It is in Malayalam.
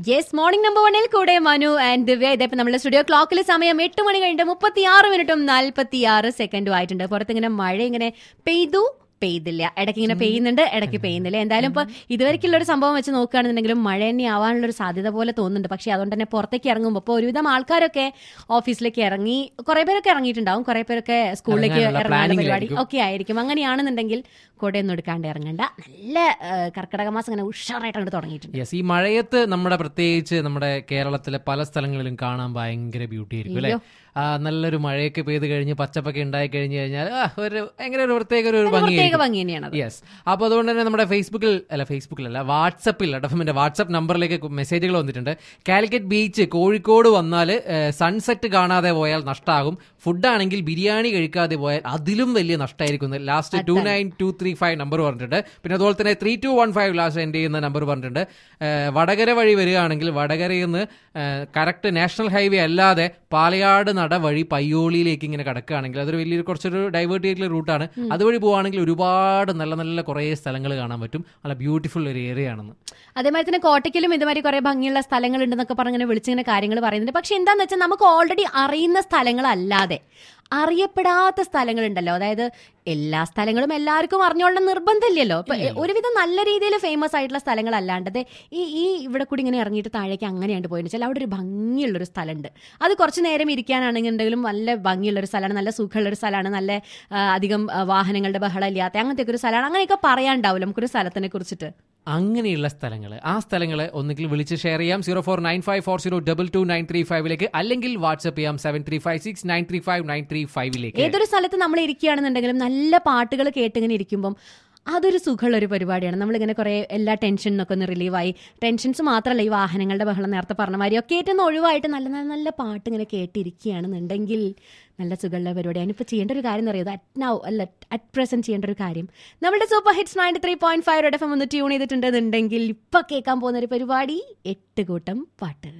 യെസ് മോർണിംഗ് നമ്പർ വണ്ണിൽ കൂടെ മനു ആൻഡ് ദിവ്യ ഇതിപ്പോ നമ്മുടെ സ്റ്റുഡിയോ ക്ലോക്കിൽ സമയം എട്ട് മണി കഴിഞ്ഞിട്ട് മുപ്പത്തി ആറ് മിനിറ്റും നാൽപ്പത്തി ആറ് സെക്കൻഡും ആയിട്ടുണ്ട് പുറത്തിങ്ങനെ മഴ ഇങ്ങനെ പെയ്തു പെയ്തില്ല ഇടയ്ക്ക് ഇങ്ങനെ പെയ്യുന്നുണ്ട് ഇടയ്ക്ക് പെയ്യുന്നില്ല എന്തായാലും ഇപ്പൊ ഇതുവരെയ്ക്കുള്ള ഒരു സംഭവം വെച്ച് നോക്കുകയാണെന്നുണ്ടെങ്കിലും മഴ തന്നെ ആവാനുള്ള ഒരു സാധ്യത പോലെ തോന്നുന്നുണ്ട് പക്ഷെ അതുകൊണ്ട് തന്നെ പുറത്തേക്ക് ഇറങ്ങുമ്പോൾ ഇപ്പോൾ ഒരുവിധം ആൾക്കാരൊക്കെ ഓഫീസിലേക്ക് ഇറങ്ങി കുറെ പേരൊക്കെ ഇറങ്ങിയിട്ടുണ്ടാവും കുറെ പേരൊക്കെ സ്കൂളിലേക്ക് ഇറങ്ങാനുള്ള ഇറങ്ങാനുള്ള പരിപാടി പ്ലാനിങ്ങിലായിരിക്കും. ഒക്കെ ആയിരിക്കും അങ്ങനെയാണെന്നുണ്ടെങ്കിൽ കൊടയൊന്നും എടുക്കാണ്ട് ഇറങ്ങണ്ട നല്ല ആ, കർക്കിടക മാസം ഇങ്ങനെ ഉഷാറായിട്ട് അങ്ങോട്ട് തുടങ്ങിയിട്ടുണ്ട് യെസ് ഈ മഴയത്ത് നമ്മുടെ പ്രത്യേകിച്ച് നമ്മുടെ കേരളത്തിലെ പല സ്ഥലങ്ങളിലും കാണാൻ ഭയങ്കര ബ്യൂട്ടി ആയിരിക്കും അല്ലെ അയ്യോ. ആ നല്ലൊരു മഴയൊക്കെ പെയ്ത് കഴിഞ്ഞ് പച്ചപ്പൊക്കെ ഉണ്ടായി കഴിഞ്ഞ് കഴിഞ്ഞാൽ ആ, ഒരു എങ്ങനെ ഒരു പ്രത്യേക ഒരു ഒരു പ്രത്യേക ഭംഗിയായിരിക്കും ഭംഗി തന്നെയാണ് യെസ് അപ്പോൾ അതുകൊണ്ട് തന്നെ നമ്മുടെ ഫേസ്ബുക്കിൽ അല്ല ഫേസ്ബുക്കിലല്ല വാട്സപ്പിൽ എഫമിന്റെ വാട്സപ്പ് നമ്പറിലേക്ക് മെസ്സേജുകൾ വന്നിട്ടുണ്ട് കാലിക്കറ്റ് ബീച്ച് കോഴിക്കോട് വന്നാൽ സൺസെറ്റ് കാണാതെ പോയാൽ നഷ്ടമാകും ഫുഡാണെങ്കിൽ ബിരിയാണി കഴിക്കാതെ പോയാൽ അതിലും വലിയ നഷ്ടമായിരിക്കും last two nine two three five number പറഞ്ഞിട്ടുണ്ട് പിന്നെ അതുപോലെ തന്നെ three two one five last എൻ്റെ ചെയ്യുന്ന നമ്പർ പറഞ്ഞിട്ടുണ്ട് ഏഹ് വടകര വഴി വരികയാണെങ്കിൽ വടകരയിൽ നിന്ന് കറക്റ്റ് നാഷണൽ ഹൈവേ അല്ലാതെ പാലയാട് നട വഴി പയ്യോളിയിലേക്ക് ഇങ്ങനെ കിടക്കുകയാണെങ്കിൽ അതൊരു വലിയൊരു കുറച്ചൊരു ഡൈവേർട്ട് ചെയ്തിട്ടുള്ള റൂട്ടാണ് അതുവഴി പോവുകയാണെങ്കിൽ ഒരുപാട് നല്ല നല്ല കുറേ സ്ഥലങ്ങൾ കാണാൻ പറ്റും നല്ല ബ്യൂട്ടിഫുൾ ഒരു ഏരിയ ആണെന്ന് അതേമാതിരി തന്നെ കോട്ടയ്ക്കലും ഇതുമാതിരി കുറെ ഭംഗിയുള്ള സ്ഥലങ്ങൾ ഉണ്ടെന്നൊക്കെ പറഞ്ഞിങ്ങനെ വിളിച്ചിങ്ങനെ കാര്യങ്ങൾ പറയുന്നുണ്ട് പക്ഷെ എന്താന്ന് വെച്ചാൽ നമുക്ക് ഓൾറെഡി അറിയുന്ന സ്ഥലങ്ങളല്ലാതെ അറിയപ്പെടാത്ത സ്ഥലങ്ങളുണ്ടല്ലോ അതായത് എല്ലാ സ്ഥലങ്ങളും എല്ലാവർക്കും അറിഞ്ഞോളണം നിർബന്ധമില്ലല്ലോ ഇപ്പൊ ഒരുവിധം നല്ല രീതിയിൽ ഫേമസ് ആയിട്ടുള്ള സ്ഥലങ്ങളല്ലാണ്ട് ദേ ഈ ഈ ഇവിടെ കൂടി ഇങ്ങനെ ഇറങ്ങിയിട്ട് താഴേക്ക് അങ്ങനെയാണ് പോയെന്ന് വെച്ചാൽ അവിടെ ഒരു ഭംഗിയുള്ളൊരു സ്ഥലമുണ്ട് അത് കുറച്ച് നേരം ഇരിക്കാനാണെന്നുണ്ടെങ്കിലും നല്ല ഭംഗിയുള്ളൊരു സ്ഥലമാണ് നല്ല സുഖമുള്ളൊരു സ്ഥലമാണ് നല്ല ആ, അധികം ആ, വാഹനങ്ങളുടെ ബഹളം ഇല്ലാത്ത അങ്ങനത്തെ ഒരു സ്ഥലമാണ് അങ്ങനെയൊക്കെ പറയാണ്ടാവില്ല നമുക്കൊരു സ്ഥലത്തിനെ കുറിച്ചിട്ട് അങ്ങനെയുള്ള സ്ഥലങ്ങൾ ആ സ്ഥലങ്ങൾ ഒന്നുകിൽ വിളിച്ച് ഷെയർ ചെയ്യാം zero four nine five four zero double two nine three ഫൈവിലേക്ക് അല്ലെങ്കിൽ വാട്സ്ആപ്പ് ചെയ്യാം seven three five six nine three five nine three ഫൈവിലേക്ക് ഏതൊരു സ്ഥലത്ത് നമ്മൾ ഇരിക്കുകയാണെന്നുണ്ടെങ്കിലും നല്ല പാട്ടുകൾ കേട്ടിങ്ങനെ ഇരിക്കുമ്പം അതൊരു സുഖമുള്ള ഒരു പരിപാടിയാണ് നമ്മളിങ്ങനെ കുറേ എല്ലാ ടെൻഷനൊക്കെ ഒന്ന് റിലീവായി ടെൻഷൻസ് മാത്രമല്ല ഈ വാഹനങ്ങളുടെ ബഹളം നേരത്തെ പറഞ്ഞ മാതിരി ഒക്കെ ഏറ്റവും ഒഴിവായിട്ട് നല്ല നല്ല നല്ല പാട്ട് ഇങ്ങനെ കേട്ടിരിക്കുകയാണെന്നുണ്ടെങ്കിൽ നല്ല സുഖമുള്ള പരിപാടിയാണ് ഇപ്പോൾ ചെയ്യേണ്ട ഒരു കാര്യം എന്ന് പറയുന്നത് അറ്റ് നൗ അല്ല അറ്റ് പ്രസന്റ് ചെയ്യേണ്ട ഒരു കാര്യം നമ്മുടെ super hits ninety three point five F M ഒന്ന് ട്യൂൺ ചെയ്തിട്ടുണ്ടെന്നുണ്ടെങ്കിൽ ഇപ്പൊ കേൾക്കാൻ പോകുന്ന ഒരു പരിപാടി എട്ട് കൂട്ടം പാട്ട്